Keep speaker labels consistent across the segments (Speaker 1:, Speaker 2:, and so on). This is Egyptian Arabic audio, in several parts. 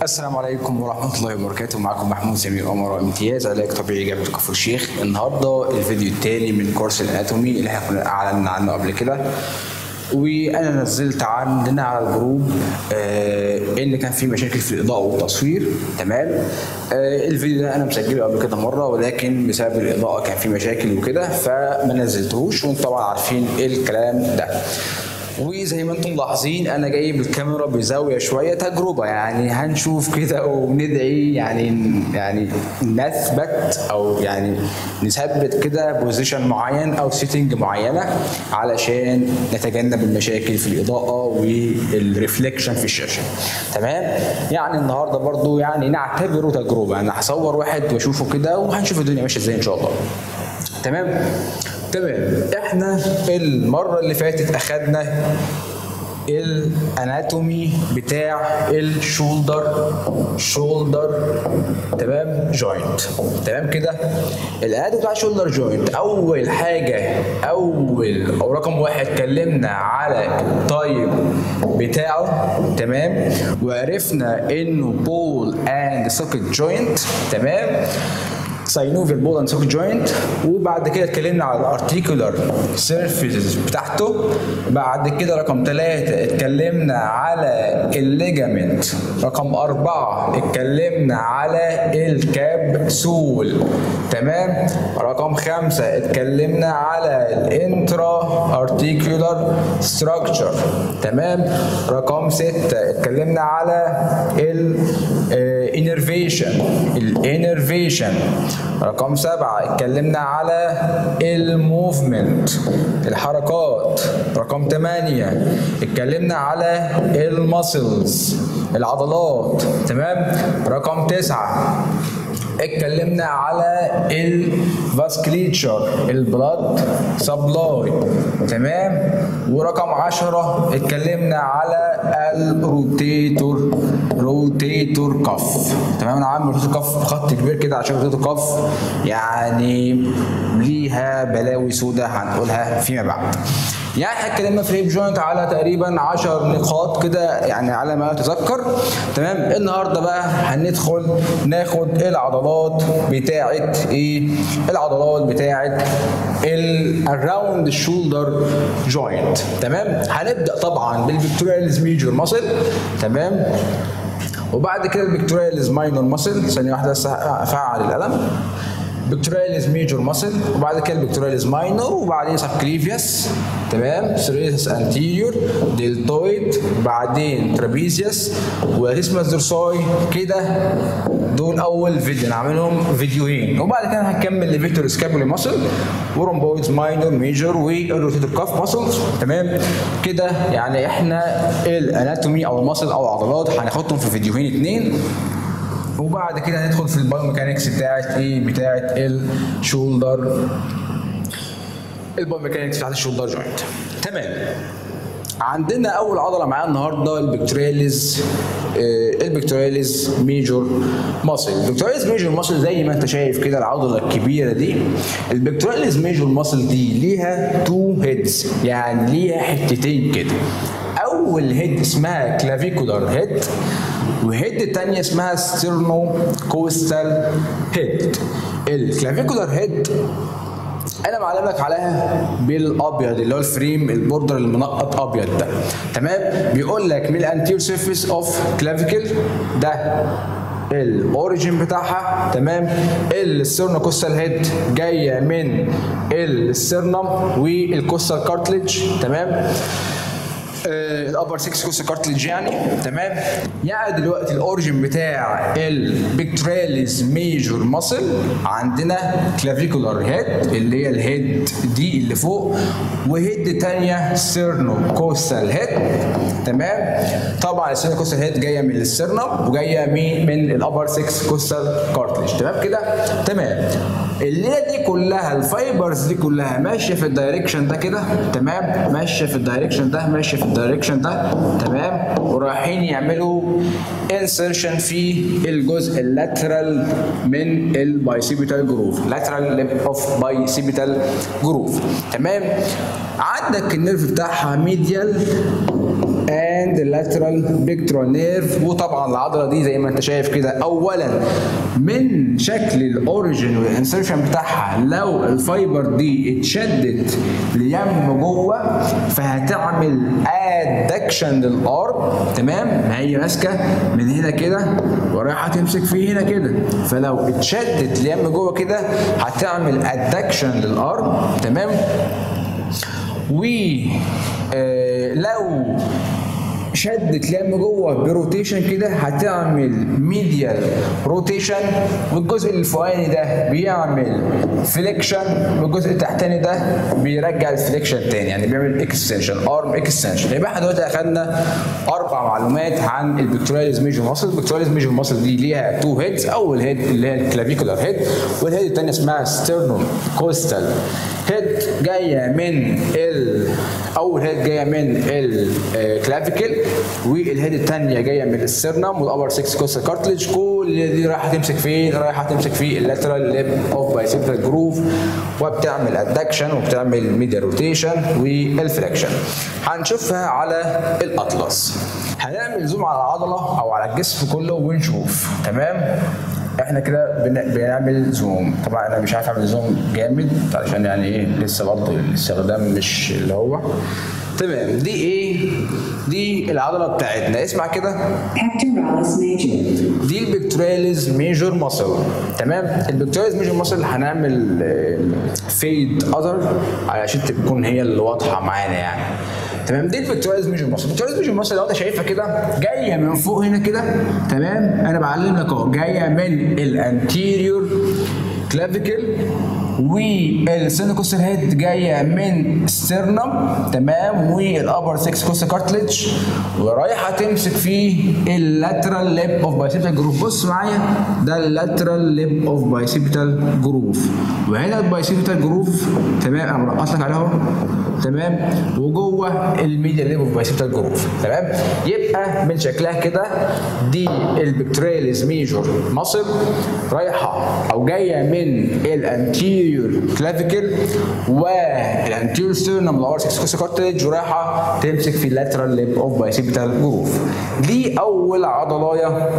Speaker 1: السلام عليكم ورحمة الله وبركاته معكم محمود سمير قمر امتياز علاج طبيعي جامعة كفر الشيخ النهاردة الفيديو التاني من كورس الاناتومي اللي احنا كنا اعلنا عنه قبل كده وانا نزلت عندنا على الجروب آه ان كان في مشاكل في الاضاءه والتصوير تمام آه الفيديو ده انا مسجله قبل كده مره ولكن بسبب الاضاءه كان في مشاكل وكده فما نزلتهوش وانتم طبعا عارفين ايه الكلام ده وزي ما انتم ملاحظين انا جايب الكاميرا بزاويه شويه تجربه يعني هنشوف كده وندعي يعني يعني نثبت او يعني نثبت كده بوزيشن معين او سيتنج معينه علشان نتجنب المشاكل في الاضاءه والريفليكشن في الشاشه تمام يعني النهارده برضو يعني نعتبره تجربه انا هصور واحد واشوفه كده وهنشوف الدنيا ماشيه ازاي ان شاء الله تمام تمام احنا المره اللي فاتت اخدنا الاناتومي بتاع الشولدر شولدر تمام جوينت تمام كده الاناتومي بتاع الشولدر جوينت اول حاجه اول او رقم واحد اتكلمنا على التايب بتاعه تمام وعرفنا انه بول اند سوكت جوينت تمام ساينوفيال بول اند سوك جوينت وبعد كده اتكلمنا على الارتيكولار سيرفيسز بتاعته بعد كده رقم ثلاثة اتكلمنا على الليجامنت رقم أربعة اتكلمنا على الكابسول تمام رقم خمسة اتكلمنا على الانترا ارتيكولار ستراكشر تمام رقم ستة اتكلمنا على الانرفيشن الانرفيشن رقم سبعة اتكلمنا على الموفمنت الحركات رقم ثمانية اتكلمنا على المسلز العضلات تمام رقم تسعة اتكلمنا على الفاسكليتشر البلاد سبلاي تمام ورقم عشرة اتكلمنا على الروتيتور روتيتور كف تمام انا عامل روتيتور كف بخط كبير كده عشان روتيتور كف يعني ليها بلاوي سودة هنقولها فيما بعد يعني احنا اتكلمنا في الهيب جوينت على تقريبا 10 نقاط كده يعني على ما اتذكر تمام النهارده بقى هندخل ناخد العضلات بتاعه ايه العضلات بتاعه الراوند الشولدر جوينت تمام هنبدا طبعا بالفيكتوريالز ميجور ماسل تمام وبعد كده الفيكتوريالز ماينور ماسل ثانيه واحده بس افعل القلم بكتورياليز ميجور ماسل وبعد كده البكتورياليز ماينور وبعدين سبكليفيوس تمام سيريس انتيريور ديلتويد بعدين ترابيزيوس واسمس دورساي كده دول اول فيديو نعملهم فيديوهين وبعد كده هنكمل لفيكتور سكابولي ماسل ورومبويدز ماينور ميجور والروتيتور كاف ماسلز تمام كده يعني احنا الاناتومي او الماسل او العضلات هناخدهم في فيديوهين اتنين وبعد كده هندخل في البايوميكانكس بتاعت ايه بتاعت الشولدر البايوميكانكس بتاعت الشولدر جوينت تمام عندنا اول عضله معانا النهارده البكتورياليز آه البكتورياليز ميجور ماسل البكتورياليز ميجور ماسل زي ما انت شايف كده العضله الكبيره دي البكتورياليز ميجور ماسل دي ليها تو هيدز يعني ليها حتتين كده اول هيد اسمها كلافيكولار هيد وهيد التانية اسمها ستيرنو كوستال هيد الكلافيكولار هيد انا معلم لك عليها بالابيض اللي هو الفريم البوردر المنقط ابيض ده تمام بيقول لك من الانتير سيرفيس اوف كلافيكل ده الاوريجين بتاعها تمام السيرنا كوستال هيد جايه من السيرنم والكوستال كارتليج تمام الابر 6 كوست كارتليج يعني تمام يعني دلوقتي الاوريجن بتاع البكتراليز ميجور ماسل عندنا كلافيكولار هيد اللي هي الهيد دي اللي فوق وهيد تانية سيرنو كوستال هيد تمام طبعا السيرنو كوستال هيد جايه من السيرنم وجايه من من الابر 6 كوستال كارتليج تمام كده تمام الليله دي كلها الفايبرز دي كلها ماشيه في الدايركشن ده كده تمام ماشيه في الدايركشن ده ماشيه في الدايركشن ده تمام ورايحين يعملوا انسرشن في الجزء اللاترال من البايسيبيتال جروف لاترال ليب اوف بايسيبيتال جروف تمام عندك النيرف بتاعها ميديال اند اند لاترال بيكترال نيرف وطبعا العضله دي زي ما انت شايف كده اولا من شكل الاوريجن والانسرشن بتاعها لو الفايبر دي اتشدت ليم جوه فهتعمل ادكشن للارم تمام ما هي ماسكه من هنا كده ورايحه تمسك فيه هنا كده فلو اتشدت ليم جوه كده هتعمل ادكشن للارم تمام و آه، لو شدت لم جوه بروتيشن كده هتعمل ميديال روتيشن والجزء الفوقاني ده بيعمل فليكشن والجزء التحتاني ده بيرجع الفليكشن تاني يعني بيعمل اكستنشن ارم اكستنشن يبقى احنا دلوقتي اخدنا اربع معلومات عن البكتيرياليز ميجور ماسل البكتيرياليز ميجور ماسل دي ليها تو هيدز اول هيد اللي هي الكلافيكولار هيد والهيد الثانيه اسمها ستيرنوم كوستال هيد جايه من ال اول هيد جايه من الكلافيكل والهيد الثانيه جايه من السيرنم والابر 6 كوستال كارتلج كل دي رايحه تمسك فين رايحه تمسك في اللاترال ليب اوف بايسيبتال جروف وبتعمل ادكشن وبتعمل ميديا روتيشن والفليكشن هنشوفها على الاطلس هنعمل زوم على العضله او على الجسم كله ونشوف تمام احنا كده بن- بنعمل زوم طبعا انا مش عارف اعمل زوم جامد علشان يعني ايه لسه برضه الاستخدام مش اللي هو تمام دي ايه دي العضله بتاعتنا اسمع كده
Speaker 2: Pectoralis major.
Speaker 1: دي البكتورياليز ميجور ماسل تمام البكتورياليز ميجور ماسل هنعمل فيد اذر علشان تكون هي اللي واضحه معانا يعني تمام دي البكتورياليز ميجور ماسل البكتورياليز ميجور ماسل لو انت شايفها كده جايه من فوق هنا كده تمام انا بعلم لك اهو جايه من الانتيريور كلافيكل والسينوكوستال هيد جايه من ستيرنم تمام والابر 6 كوستا كارتلج ورايحه تمسك فيه اللاترال ليب اوف بايسيبتال جروف بص معايا ده اللاترال ليب اوف بايسيبتال جروف وهنا البايسيبتال جروف تمام انا مرقص لك عليها اهو تمام وجوه الميديا ليب اوف بايسيبتال جروف تمام يبقى من شكلها كده دي البكترياليز ميجور ماسل رايحه او جايه من الانتيريور كلافيكل والانتيريور ستيرنم لور 6 كوسا كارتلج ورايحه تمسك في اللاترال ليب اوف بايسيبتال جروف دي اول عضلايه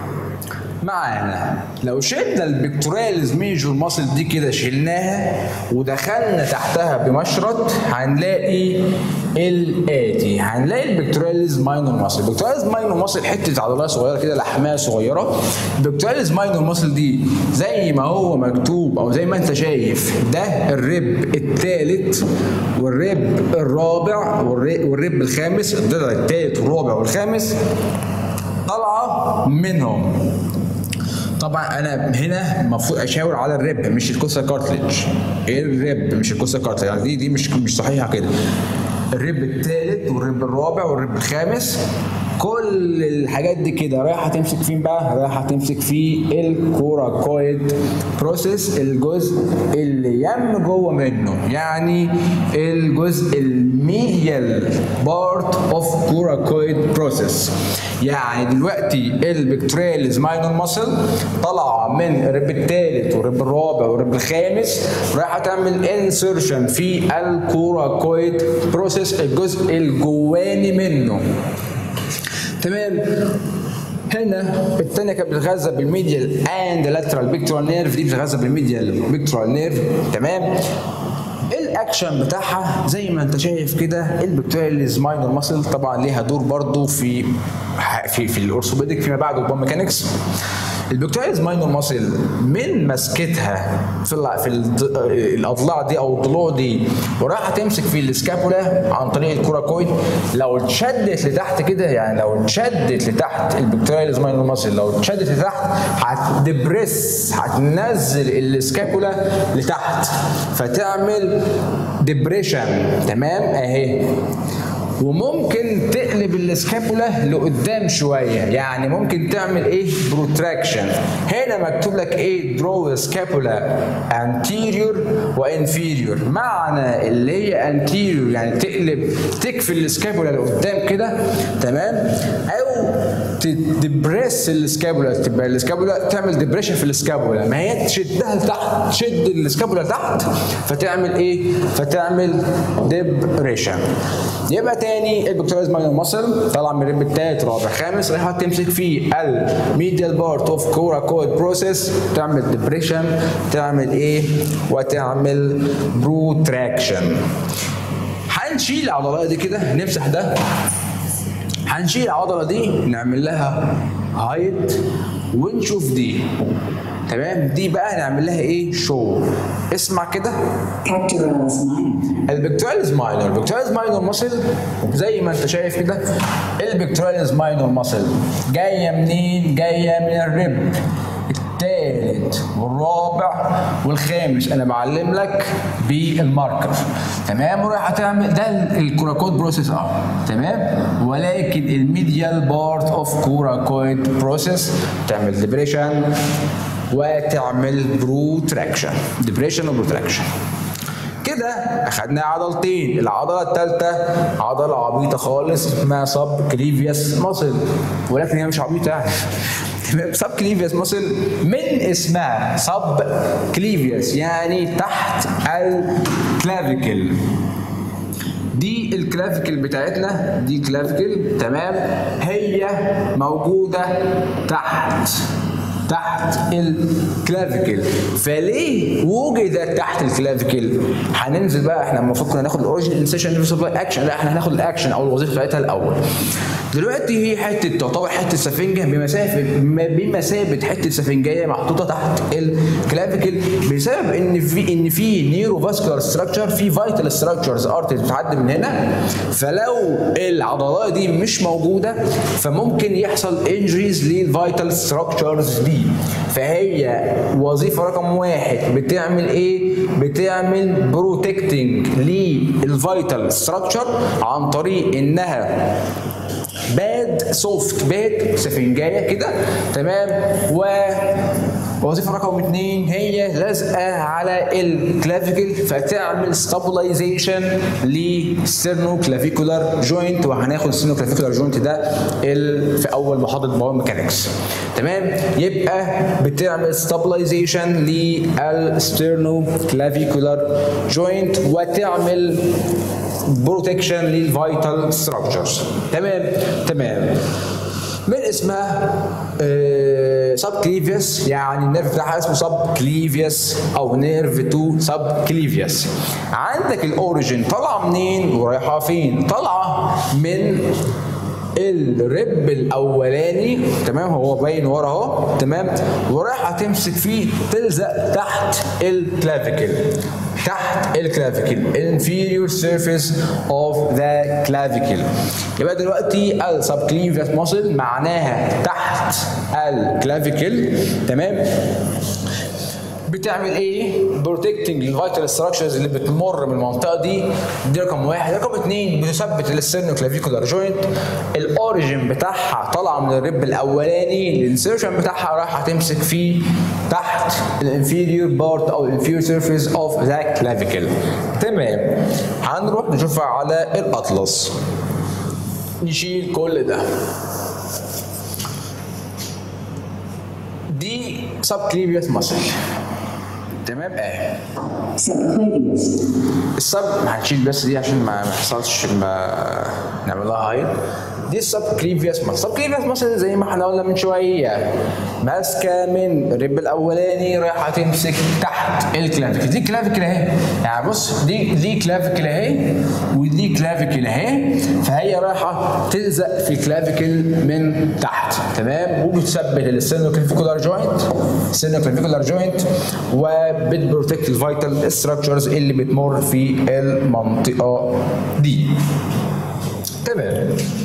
Speaker 1: معانا لو شلنا البكتوريالز ميجور ماسل دي كده شلناها ودخلنا تحتها بمشرط هنلاقي الاتي هنلاقي البكتوريالز ماينور ماسل البكتوريالز ماينور ماسل حته عضليه صغيره كده لحمها صغيره البكتوريالز ماينور ماسل دي زي ما هو مكتوب او زي ما انت شايف ده الرب الثالث والرب الرابع والر- والرب الخامس الضلع الثالث والرابع والخامس طالعه منهم طبعا انا هنا المفروض اشاور على الرب مش الكوسا كارتلج ايه الرب مش الكوسا كارتلج يعني دي دي مش مش صحيحه كده الرب الثالث والرب الرابع والرب الخامس كل الحاجات دي كده رايحه تمسك فين بقى؟ رايحه تمسك في الكوراكويد بروسيس الجزء اللي يم جوه منه يعني الجزء الميديال بارت اوف كوراكويد بروسيس يعني دلوقتي البكترياليز ماينور ماسل طالعه من الرب الثالث والرب الرابع والرب الخامس رايحه تعمل انسرشن في الكوراكويد بروسيس الجزء الجواني منه تمام هنا الثانيه كانت بتتغذى بالميديال اند لاترال بيكتورال نيرف دي بتتغذى بالميديال بيكتورال نيرف تمام الاكشن بتاعها زي ما انت شايف كده البكتيرياليز ماينور ماسل طبعا ليها دور برضو في في في الاورثوبيديك فيما بعد والبون ميكانكس البكتيرياليز ماينور ماسل من مسكتها في ال في الض- الاضلاع دي او الضلوع دي ورايحه تمسك في السكابولا عن طريق الكوراكويد لو اتشدت لتحت كده يعني لو اتشدت لتحت البكتيرياليز ماينور ماسل لو اتشدت لتحت هتدبرس هتنزل السكابولا لتحت فتعمل ديبريشن تمام اهي وممكن تقلب السكابولا لقدام شويه يعني ممكن تعمل ايه بروتراكشن هنا مكتوب لك ايه درو سكابولا انتيريور وانفيريور معنى اللي هي انتيريور يعني تقلب تكفي السكابولا لقدام كده تمام او تدبريس السكابولا تبقى السكابولا تعمل ديبريشن في السكابولا ما هي تشدها لتحت تشد السكابولا لتحت فتعمل ايه فتعمل ديبريشن يبقى تاني البكتيريز ماينور ماسل طالعه من الريب التالت رابع خامس رايحه تمسك في الميديال بارت اوف كورا كود بروسيس تعمل ديبريشن تعمل ايه وتعمل بروتراكشن هنشيل العضلات دي كده نمسح ده هنشيل العضله دي نعمل لها هايت ونشوف دي تمام دي بقى هنعمل لها ايه شو اسمع كده
Speaker 2: Pectoralis minor.
Speaker 1: البكتوراليز ماينور البكتوراليز ماينور ماسل زي ما انت شايف كده البكتوراليز ماينور ماسل جايه منين جايه من الرب الثالث والرابع والخامس انا بعلم لك بالماركر تمام وراح هتعمل ده الكوراكويد بروسيس اه تمام ولكن الميديال بارت اوف كوراكويد بروسيس تعمل ديبريشن وتعمل بروتراكشن ديبريشن وبروتراكشن كده اخدنا عضلتين العضله الثالثه عضله عبيطه خالص اسمها سب كليفيوس ماسل ولكن هي مش عبيطه يعني تمام سب كليفيوس ماسل من اسمها سب كليفيوس يعني تحت الكلافيكل دي الكلافيكل بتاعتنا دي كلافيكل تمام هي موجوده تحت تحت الكلافيكل فليه وجدت تحت الكلافيكل هننزل بقى احنا المفروض كنا ناخد الاوريجن انسيشن سبلاي اكشن لا احنا هناخد الاكشن او الوظيفه بتاعتها الاول دلوقتي هي حته تعتبر حته سفنجه بمسافه بمثابه حته سفنجيه محطوطه تحت الكلافيكل بسبب ان في ان في نيرو فاسكولار ستراكشر في فايتال ستراكشرز ارتري بتعدي من هنا فلو العضلات دي مش موجوده فممكن يحصل انجريز للفايتال ستراكشرز دي فهي وظيفه رقم واحد بتعمل ايه؟ بتعمل بروتكتنج للفايتال ستراكشر عن طريق انها باد سوفت باد سفنجايه كده تمام و وظيفة رقم اثنين هي لازقة على الكلافيكل فتعمل ستابلايزيشن للسترنو كلافيكولار جوينت وهناخد السترنو كلافيكولار جوينت ده ال- في أول محاضرة باور ميكانكس تمام يبقى بتعمل ستابلايزيشن للسترنو كلافيكولار جوينت وتعمل بروتكشن للفيتال ستراكشرز تمام تمام من اسمها سب كليفيوس يعني النيرف بتاعها اسمه سب كليفيوس او نيرف 2 سب كليفيوس عندك الاوريجين طالعه منين ورايحه فين طالعه من الرب الاولاني تمام هو باين ورا اهو تمام ورايحه تمسك فيه تلزق تحت الكلافيكل تحت الكلافيكل inferior surface of the clavicle يبقى دلوقتي السبكليفيوس ماسل معناها تحت الكلافيكل تمام بتعمل ايه؟ بروتكتنج للفيتال ستراكشرز اللي بتمر من المنطقه دي دي رقم واحد، رقم اثنين بتثبت السترنو كلافيكولار جوينت الاوريجن بتاعها طالعه من الرب الاولاني الانسيرشن بتاعها رايحه تمسك فيه تحت الانفيريور بارت او الانفيريور سيرفيس اوف ذا كلافيكل تمام هنروح نشوفها على الاطلس نشيل كل ده دي سب كليفيوس ماسل تمام اه
Speaker 2: subclavius,
Speaker 1: السب هنشيل بس دي عشان ما ما يحصلش ما نعمل لها هايد دي السب كليفيوس ماسل السب كليفيوس ماسل زي ما احنا قلنا من شويه ماسكه من الرب الاولاني رايحه تمسك تحت الكلافيكل دي كلافيكل اهي يعني بص دي دي كلافيكل اهي ودي كلافيكل اهي فهي رايحه تلزق في الكلافيكل من تحت تمام وبتثبت السينو كلافيكولار جوينت السينو كلافيكولار جوينت وبتبروتكت الفيتال ستراكشرز اللي بتمر في المنطقه دي تمام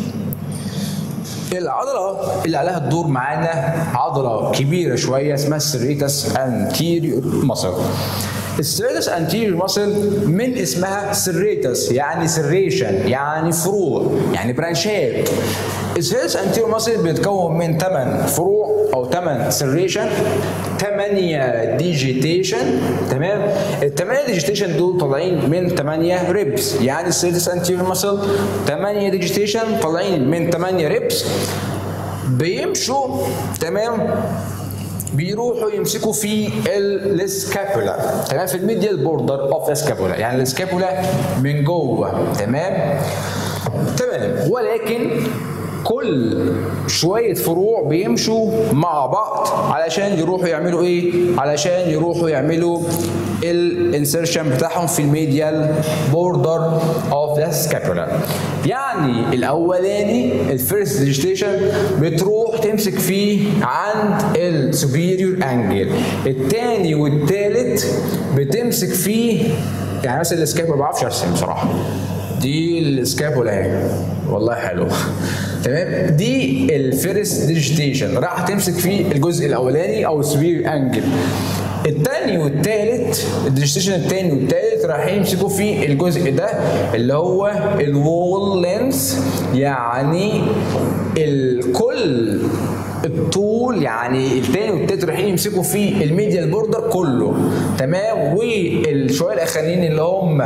Speaker 1: العضله اللي عليها الدور معانا عضله كبيره شويه اسمها السريتس انتيريور ماسل السيريتس انتيريور ماسل من اسمها سريتس يعني سريشن يعني فروع يعني برانشات السيريتس انتيريور ماسل بيتكون من 8 فروع او 8 سريشن 8 ديجيتيشن تمام الثمانيه ديجيتيشن دول طالعين من 8 ريبس يعني السيريتس انتيريور ماسل 8 ديجيتيشن طالعين من 8 ريبس بيمشوا تمام بيروحوا يمسكوا في السكابولا تمام في الميديال بوردر اوف سكابولا يعني السكابولا من جوه تمام تمام ولكن كل شوية فروع بيمشوا مع بعض علشان يروحوا يعملوا ايه؟ علشان يروحوا يعملوا الانسرشن بتاعهم في الميديال بوردر اوف ذا سكابولا يعني الاولاني الفيرست ديجيتيشن بتروح تمسك فيه عند السوبيريور انجل الثاني والثالث بتمسك فيه يعني مثلا السكابولا ما بعرفش ارسم بصراحه دي السكابولا اهي والله حلو تمام دي الفيرست ديجيتيشن راح تمسك فيه الجزء الاولاني او السوبير انجل الثاني والثالث الديجيتيشن الثاني والثالث راح يمسكوا فيه الجزء ده اللي هو الوول لينث يعني الكل الطول يعني الثاني والثالث رايحين يمسكوا فيه الميديال بوردر كله تمام والشويه الاخرين اللي هم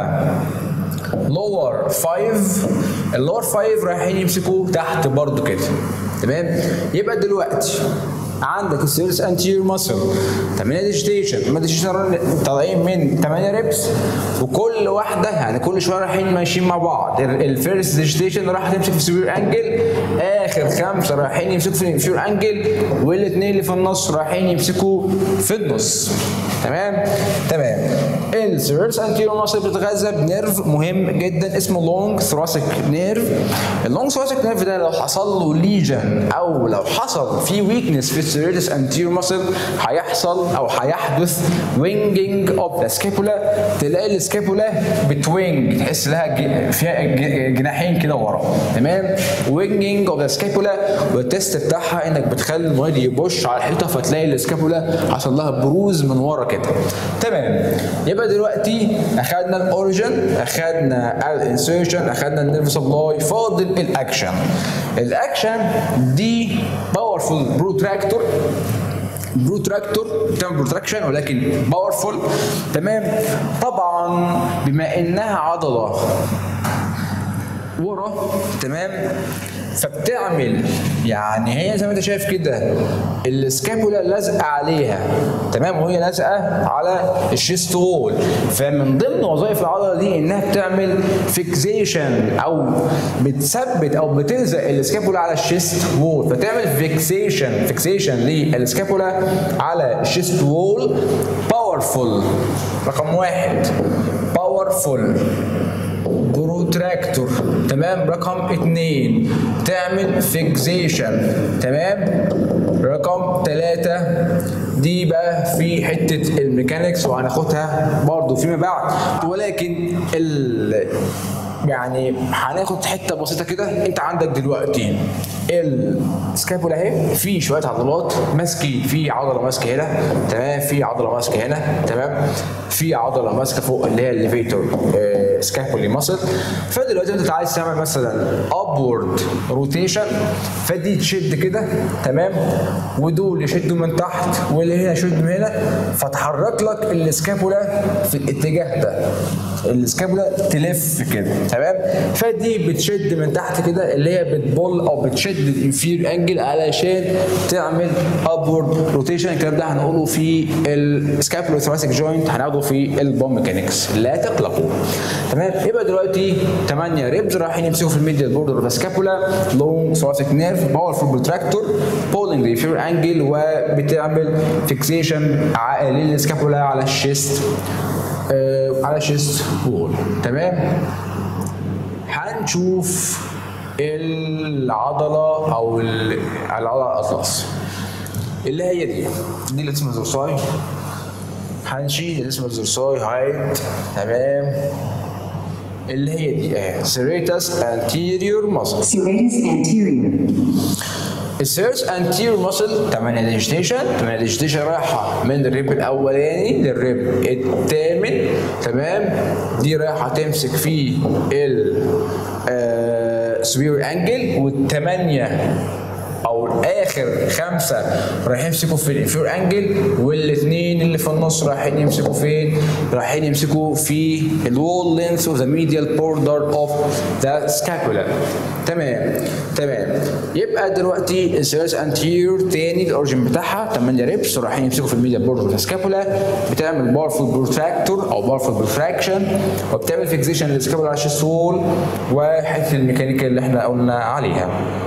Speaker 1: لور 5 اللور 5 رايحين يمسكوا تحت برضو كده تمام يبقى دلوقتي عندك السيرس انتير ماسل 8 ديجيتيشن 8 ديجيتيشن طالعين من 8 ريبس وكل واحده يعني كل شويه رايحين ماشيين مع بعض الفيرست ديجيتيشن راح تمسك في السوبر انجل اخر خمسه رايحين يمسكوا في الانفيور انجل والاثنين اللي في النص رايحين يمسكوا في النص تمام تمام السيرس انتيريور ماسل بتتغذى بنيرف مهم جدا اسمه لونج ثراسيك نيرف اللونج ثراسيك نيرف ده لو حصل له ليجن او لو حصل فيه ويكنس في السيرس انتيريور ماسل هيحصل او هيحدث وينجنج اوف ذا سكيبولا تلاقي السكيبولا بتوينج تحس لها ج- فيها ج- جناحين كده ورا تمام وينجنج اوف ذا سكيبولا والتست بتاعها انك بتخلي المواد يبش على الحيطه فتلاقي السكيبولا حصل لها بروز من ورا كده تمام يبقى دلوقتي اخدنا الاوريجن اخدنا الانسيرشن اخدنا النيرف سبلاي فاضل الاكشن الاكشن دي باورفول بروتراكتور بروتراكتور بتعمل بروتراكشن ولكن باورفول تمام طبعا بما انها عضله ورا تمام فبتعمل يعني هي زي ما انت شايف كده السكابولا لازقه عليها تمام وهي لازقه على الشيست وول فمن ضمن وظائف العضله دي انها بتعمل فيكسيشن او بتثبت او بتلزق السكابولا على الشيست وول فتعمل فيكسيشن فيكسيشن للسكابولا على الشيست وول باورفول رقم واحد باورفول بروتراكتور تمام رقم اتنين تعمل فيكسيشن تمام رقم ثلاثة دي بقى في حتة الميكانيكس وهناخدها برضو فيما بعد ولكن ال يعني هناخد حته بسيطه كده انت عندك دلوقتي السكابولا اهي في شويه عضلات ماسكين في عضله ماسكه هنا تمام في عضله ماسكه هنا تمام في عضله ماسكه فوق اللي هي الليفيتور سكابولي ماسل فدلوقتي انت عايز تعمل مثلا ابورد روتيشن فدي تشد كده تمام ودول يشدوا من تحت واللي هنا يشد من هنا فتحرك لك السكابولا في الاتجاه ده السكابولا تلف كده تمام فدي بتشد من تحت كده اللي هي بتبول او بتشد الانفير انجل علشان تعمل ابورد روتيشن الكلام ده هنقوله في السكابولو ثراسيك جوينت هناخده في البوم ميكانكس لا تقلقوا تمام يبقى دلوقتي 8 ريبز رايحين يمسكوا في الميديال بوردر اوف سكابولا لونج ثراسيك نيرف باورفول بروتراكتور بولينج الانفير انجل وبتعمل فيكسيشن للسكابولا على الشيست آه، على شيست وول تمام هنشوف العضلة أو ال- العضلة الأطلس اللي هي دي دي اللي اسمها زرساي هنشيل اللي اسمها زرساي هايت تمام اللي هي دي اهي سيريتاس انتيريور ماسل
Speaker 2: serratus anterior,
Speaker 1: السيرس انتير ماسل 8 ديجيتيشن 8 ديجيتيشن رايحه من الريب الاولاني للريب الثامن تمام دي رايحه تمسك في ال سبير انجل والثمانيه او او اخر خمسه رايحين يمسكوا في الانفير انجل والاثنين اللي في النص رايحين يمسكوا فين؟ رايحين يمسكوا في الوول لينث اوف ذا ميديال بوردر اوف ذا سكابولا تمام تمام يبقى دلوقتي السيرس انتير تاني الاوريجن بتاعها 8 ريبس رايحين يمسكوا في الميديال بوردر اوف ذا سكابولا بتعمل باورفول بروتراكتور او باورفول بروتراكشن وبتعمل فيكسيشن للسكابولا على الشيست وول وحته الميكانيكا اللي احنا قلنا عليها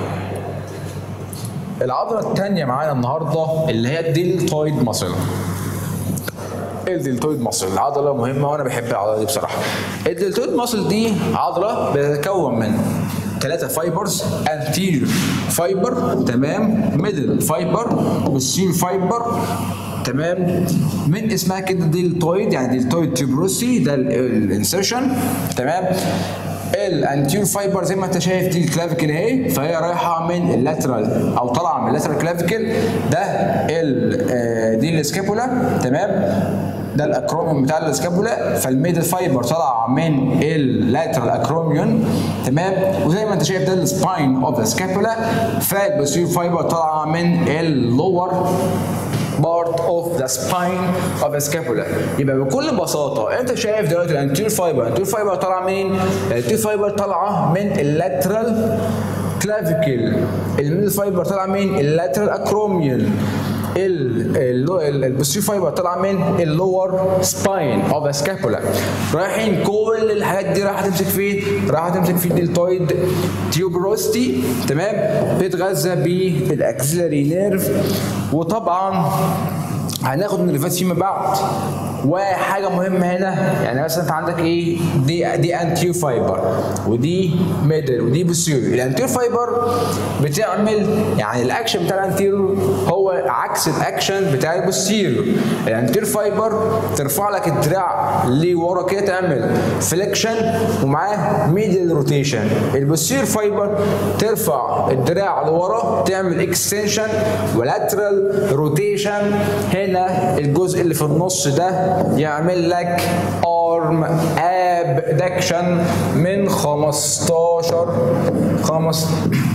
Speaker 1: العضله الثانيه معانا النهارده اللي هي الديلتويد ماسل الدلتويد ماسل العضله مهمه وانا بحب العضله دي بصراحه الدلتويد ماسل دي عضله بتتكون من ثلاثة فايبرز انتيريور فايبر تمام ميدل فايبر والسير فايبر تمام من اسمها كده ديلتويد يعني ديلتويد تيوبروسي ده الانسرشن تمام الانتيور فايبر زي ما انت شايف دي الكلافيكل اهي فهي رايحه من اللاترال او طالعه من اللاترال كلافيكل ده ال آه، دي السكابولا تمام ده الاكروميون بتاع السكابولا فالميدل فايبر طالعه من اللاترال اكروميون تمام وزي ما انت شايف ده السباين اوف ذا سكابولا فالبوستيريور فايبر طالعه من اللور part of the spine of the scapula يبقى بكل بساطة انت شايف دلوقتي الانتير فايبر الانتير فايبر طالعة منين؟ الانتير فايبر طالعة من اللاترال كلافيكل الميدل فايبر طالعة من اللاترال اكروميون البوستير فايبر طالعه من اللور سباين اوف ذا سكابولا رايحين كل الحاجات دي رايحه تمسك فين؟ رايحه تمسك في الدلتويد تيوبروستي تمام بتتغذى بالاكسلري نيرف وطبعا هناخد نيرفات فيما بعد وحاجه مهمه هنا يعني مثلا انت عندك ايه دي دي انتير فايبر ودي ميدل ودي بوستيريور الانتير فايبر بتعمل يعني الاكشن بتاع الانتير هو عكس الاكشن بتاع البوستيريور الانتير فايبر ترفع لك الدراع لورا كده تعمل فليكشن ومعاه ميدل روتيشن البوستيريور فايبر ترفع الدراع لورا تعمل اكستنشن ولاترال روتيشن هنا الجزء اللي في النص ده يعمل لك ارم ابدكشن من 15 خمس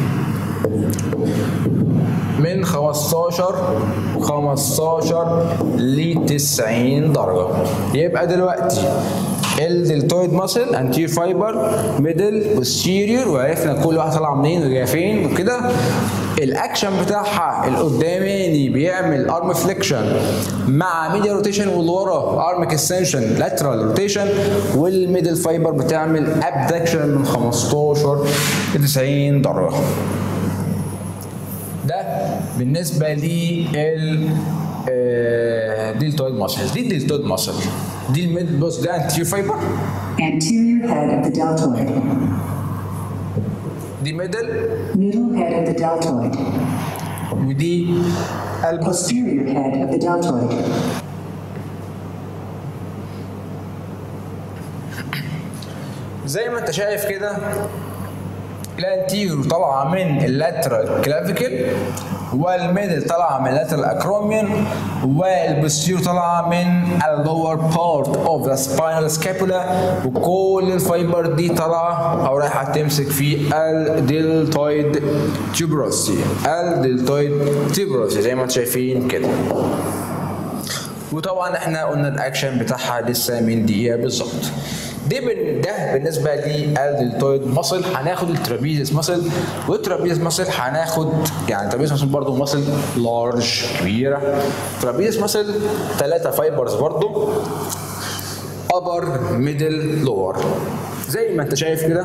Speaker 1: من 15 15 ل 90 درجة يبقى دلوقتي الدلتويد ماسل انتير فايبر ميدل بوستيريور وعرفنا كل واحد طالعه منين وجايه فين وكده الاكشن بتاعها القداماني بيعمل ارم فليكشن مع ميديا روتيشن والورا ارم اكستنشن لاترال روتيشن والميدل فايبر بتعمل ابدكشن من 15 ل 90 درجه ده بالنسبه لل ديلتويد ماسل دي الديلتويد ماسل دي الميد بص ده انتير فايبر
Speaker 2: Anterior head of the deltoid.
Speaker 1: دي ميدل
Speaker 2: Middle head of the deltoid.
Speaker 1: ودي البوست
Speaker 2: Posterior head of the deltoid.
Speaker 1: زي ما انت شايف كده الانتيرو طالعه من اللاترال كلافيكل والميدل طالعه من اللاترال اكروميون والبوستيرو طالعه من اللور بارت اوف ذا سباينال سكابولا وكل الفايبر دي طالعه او رايحه تمسك في الدلتويد تيوبروسي الدلتويد تيوبروسي زي ما انتم شايفين كده وطبعا احنا قلنا الاكشن بتاعها لسه من دقيقه بالظبط دي بن ده بالنسبه للدلتويد ماسل هناخد الترابيزيس ماسل والترابيزيس ماسل هناخد يعني الترابيزيس ماسل برضه ماسل لارج كبيره ترابيزيس ماسل ثلاثه فايبرز برضه ابر ميدل لور زي ما انت شايف كده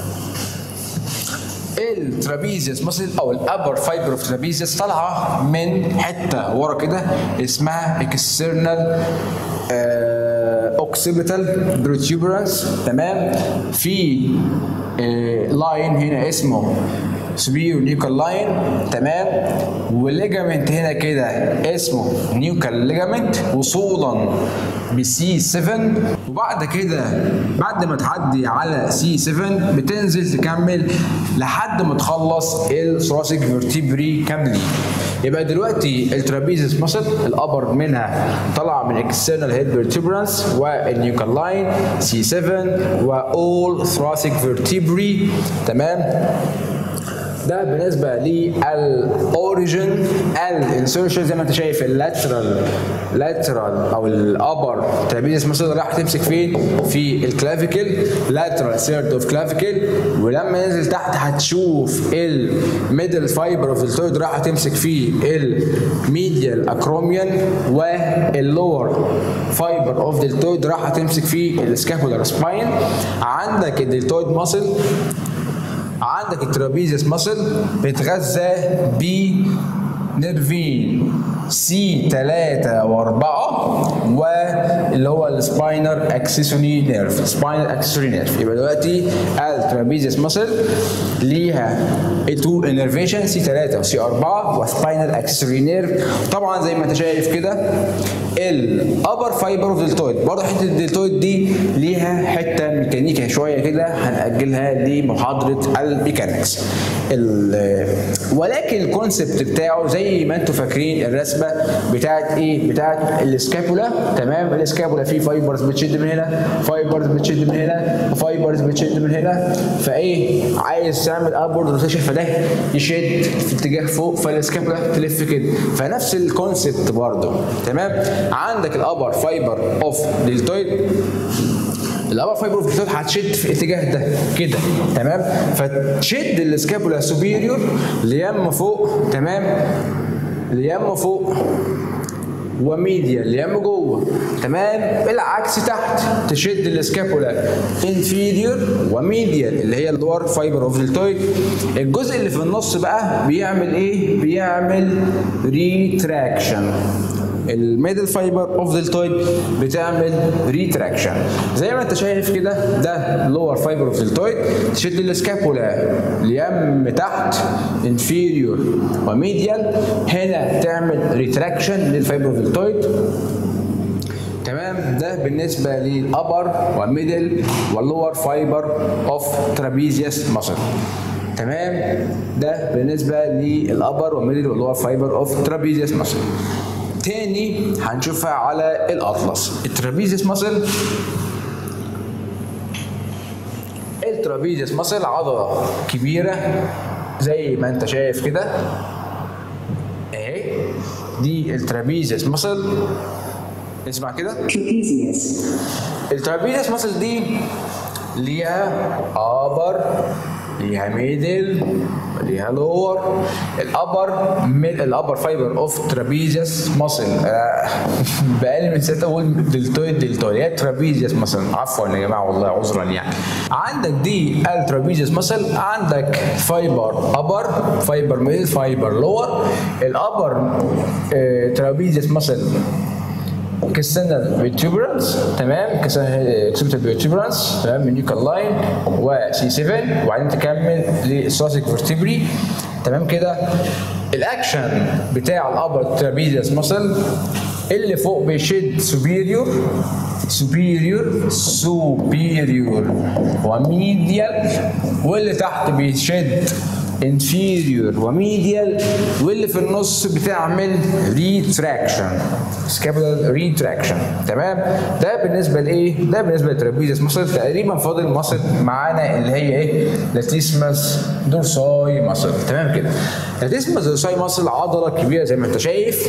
Speaker 1: الترابيزيوس ماسل او الابر فايبر اوف ترابيزيوس طالعه من حته ورا كده اسمها اكسترنال اوكسيبيتال بروتوبرانس تمام في لاين هنا اسمه سبير نيوكال لاين تمام وليجامنت هنا كده اسمه نيوكال ليجامنت وصولا بسي 7 وبعد كده بعد ما تعدي على سي 7 بتنزل تكمل لحد ما تخلص الثراسيك فيرتيبري كاملين يبقى دلوقتي الترابيزيس ماسل الابر منها طالعه من اكسترنال هيد فيرتيبرانس والنيوكال لاين سي 7 واول ثراسيك فيرتيبري تمام ده بالنسبه للاوريجن الانسرشن زي ما انت شايف اللاترال لاترال او الابر ترابيزيس مثلا راح تمسك فين في الكلافيكل لاترال سيرد اوف كلافيكل ولما ينزل تحت هتشوف الميدل فايبر اوف التويد راح تمسك فيه الميديال اكروميان واللور فايبر اوف دلتويد راح تمسك فيه السكابولار سباين عندك الدلتويد ماسل عندك الترابيزيس ماسل بيتغذى ب نيرفين سي 3 و4 واللي هو السباينر اكسسوري نيرف سباينر اكسسوري نيرف يبقى دلوقتي الترابيزيس ماسل ليها تو انرفيشن سي 3 وسي 4 وسباينر اكسسوري نيرف طبعا زي ما انت شايف كده الابر فايبر اوف دلتويد برضه حته الدلتويد دي ليها حته ميكانيكا شويه كده هنأجلها لمحاضره الميكانكس ولكن الكونسبت بتاعه زي ما انتم فاكرين الرسمه بتاعت ايه بتاعت السكابولا تمام السكابولا فيه فايبرز بتشد من هنا فايبرز بتشد من هنا فايبرز بتشد من هنا فايه عايز تعمل ابورد روتيشن فده يشد في اتجاه فوق فالسكابولا تلف كده فنفس الكونسبت برضه تمام عندك الابر فايبر اوف دلتويد الابر فايبر اوف دلتويد هتشد في الاتجاه ده كده تمام فتشد السكابولا سوبيريور ليم فوق تمام ليم فوق وميديال ليم جوه تمام العكس تحت تشد السكابولا انفيريور وميديال اللي هي اللور فايبر اوف دلتويد الجزء اللي في النص بقى بيعمل ايه بيعمل ريتراكشن الميدل فايبر اوف دلتويد بتعمل ريتراكشن زي ما انت شايف كده ده لور فايبر اوف دلتويد تشد السكابولا ليم تحت انفيريور وميديال هنا تعمل ريتراكشن للفايبر اوف دلتويد تمام ده بالنسبه للابر والميدل واللور فايبر اوف ترابيزيوس ماسل تمام ده بالنسبه للابر والميدل واللور فايبر اوف ترابيزيوس ماسل تاني هنشوفها على الاطلس الترابيزيس ماسل الترابيزيس ماسل عضله كبيره زي ما انت شايف كده اهي دي الترابيزيس ماسل اسمع كده
Speaker 2: trapezius,
Speaker 1: الترابيزيس ماسل دي ليها ابر ليها ميدل ليها لور الابر ميد الابر فايبر اوف ترابيزيوس ماسل بقالي من سنه اقول دلتويد دلتويد هي ترابيزيوس ماسل عفوا يا جماعه والله عذرا يعني عندك دي الترابيزيوس ماسل عندك فايبر ابر فايبر ميدل فايبر لور الابر ترابيزيوس ماسل كسنال فيرتبرانس تمام كسنال فيرتبرانس تمام منيوكال لاين وسي 7 وبعدين تكمل للسوسيك فيرتبري تمام كده الاكشن بتاع الابر ترابيزيوس ماسل اللي فوق بيشد سوبيريور سوبيريور سوبيريور وميديال واللي تحت بيشد inferior وميديال واللي في النص بتعمل ريتراكشن سكابولار ريتراكشن تمام ده بالنسبه لايه ده بالنسبه للترابيزيوس ماسل تقريبا فاضل ماسل معانا اللي هي ايه لاتيسماس دورساي ماسل تمام كده لاتيسماس دورساي ماسل عضله كبيره زي ما انت شايف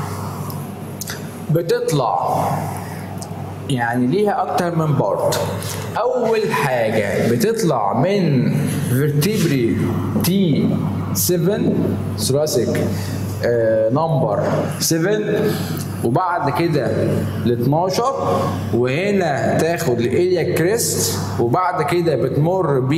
Speaker 1: بتطلع يعني ليها اكتر من بارت اول حاجه بتطلع من فيرتبري تي 7 ثراسيك نمبر 7 وبعد كده ل 12 وهنا تاخد الاليا كريست وبعد كده بتمر ب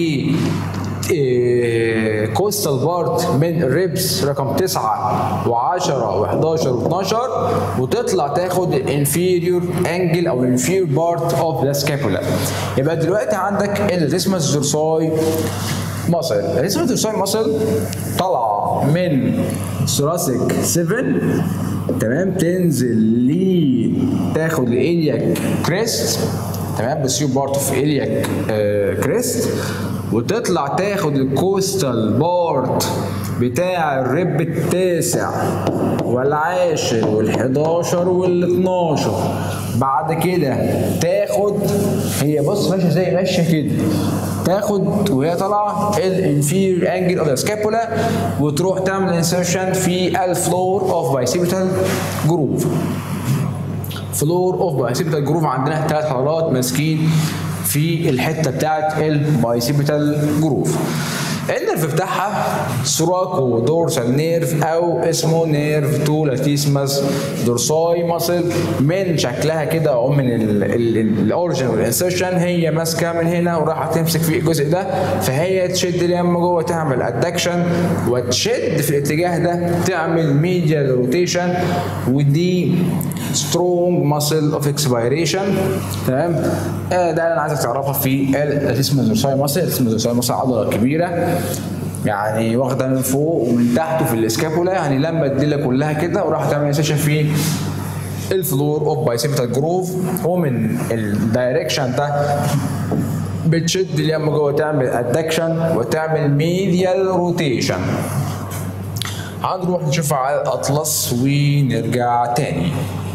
Speaker 1: كوستال بارت من الريبس رقم 9 و10 و11 و12 وتطلع تاخد الانفيريور انجل او الانفيريور بارت اوف ذا سكابولا يبقى دلوقتي عندك الريسمس دورساي ماسل الريسمس دورساي ماسل طالعه من ثوراسيك 7 تمام تنزل لي تاخد الالياك كريست تمام بسيو بارت اوف الياك كريست وتطلع تاخد الكوستال بارت بتاع الرب التاسع والعاشر والحداشر والاتناشر بعد كده تاخد هي بص ماشيه زي ماشيه كده تاخد وهي طالعه الانفيريور انجل اوف ذا سكابولا وتروح تعمل انسرشن في الفلور اوف بايسيبيتال جروف فلور اوف بايسيبيتال جروف عندنا ثلاث حضارات ماسكين في الحته بتاعت البايسيبيتال جروف النيرف بتاعها سوراكو دورسال نيرف او اسمه نيرف تو لاتيسماس دورساي ماسل من شكلها كده او من الاوريجن والانسرشن هي ماسكه من هنا وراح تمسك في الجزء ده فهي تشد اليم جوه تعمل ادكشن وتشد في الاتجاه ده تعمل ميديال روتيشن ودي سترونج ماسل اوف اكسبيريشن تمام آه ده اللي انا عايزك تعرفها في الاسم الدورساي ماسل الاسم الدورساي ماسل عضله كبيره يعني واخده من فوق ومن تحت في الاسكابولا يعني لما الديله كلها كده وراح تعمل سيشن في الفلور اوف بايسيبيتال جروف ومن الدايركشن ده بتشد اليم جوه تعمل ادكشن وتعمل ميديال روتيشن هنروح نشوفها على الاطلس ونرجع تاني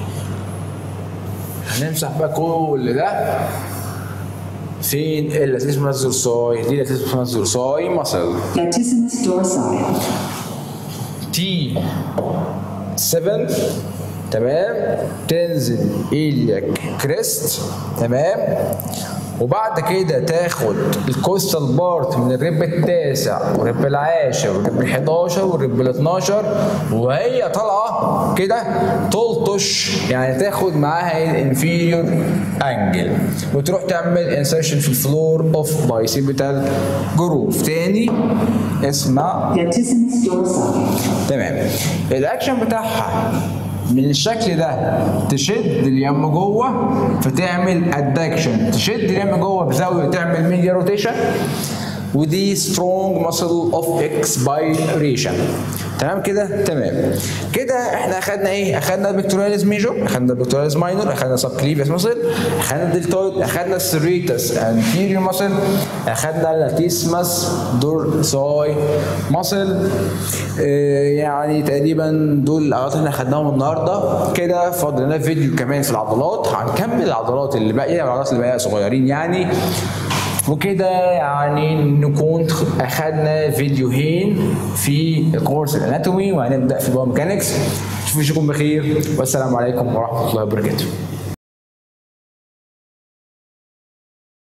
Speaker 1: هنمسح بقى كل ده فين اللاتيسماس دورساي دي اللاتيسماس دورساي مصل
Speaker 2: Latissimus dorsi.
Speaker 1: تي 7 تمام تنزل ايلياك كريست تمام وبعد كده تاخد الكوستال بارت من الرب التاسع والرب العاشر والرب ال11 والرب ال12 وهي طالعه كده تلطش يعني تاخد معاها الانفيريور انجل وتروح تعمل انسرشن في الفلور اوف بايسيبيتال جروف تاني اسمع
Speaker 2: Latissimus dorsi.
Speaker 1: تمام الاكشن بتاعها من الشكل ده تشد اليم جوه فتعمل ادكشن تشد اليم جوه بزاويه تعمل ميديا روتيشن ودي سترونج ماسل اوف اكسبيريشن تمام كده تمام كده احنا اخدنا ايه اخدنا البكتورياليز ميجور اخدنا البكتورياليز ماينور اخدنا سب كليفيس ماسل اخدنا الدلتويد اخدنا السريتس انتيريور ماسل اخدنا اللاتيسماس دورساي ماسل يعني تقريبا دول العضلات اللي اخدناهم النهارده كده فاضل لنا فيديو كمان في العضلات هنكمل العضلات اللي باقيه العضلات اللي باقيه صغيرين يعني وكده يعني نكون اخدنا فيديوهين في كورس الاناتومي وهنبدا في بايوميكانكس اشوفكم بخير والسلام عليكم ورحمه الله وبركاته